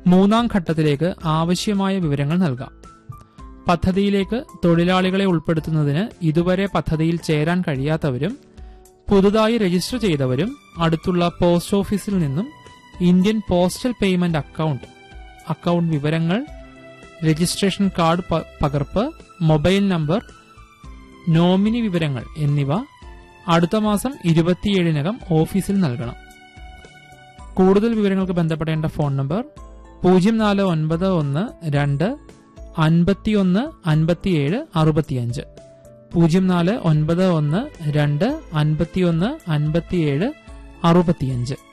മൂന്നാം ഘട്ടത്തിലേക്ക് ആവശ്യമായ വിവരങ്ങൾ നൽകാം പദ്ധതിയിലേക്ക് തൊഴിലാളികളെ ഉൾപ്പെടുത്തുന്നതിന് ഇതുവരെ പദ്ധതിയിൽ ചേരാൻ കഴിയാത്തവരും പുതുതായി രജിസ്റ്റർ ചെയ്തവരും അടുത്തുള്ള പോസ്റ്റ് ഓഫീസിൽ നിന്നും Indian postal payment account account വിവരങ്ങൾ രജിസ്ട്രേഷൻ കാർഡ് പ- പകർപ്പ് മൊബൈൽ നമ്പർ നോമിനി വിവരങ്ങൾ എന്നിവ അടുത്ത മാസം ഇരുപത്തിയേഴിനകം ഓഫീസിൽ നൽകണം കൂടുതൽ വിവരങ്ങൾക്ക് ബന്ധപ്പെടേണ്ട ഫോൺ നമ്പർ പൂജ്യം നാല് ഒൻപത് ഒന്ന് രണ്ട് അൻപത്തിയൊന്ന് അൻപത്തിയേഴ് അറുപത്തിയഞ്ച് പൂജ്യം നാല് ഒൻപത് ഒന്ന് രണ്ട് അൻപത്തിയൊന്ന് അൻപത്തിയേഴ് അറുപത്തിയഞ്ച്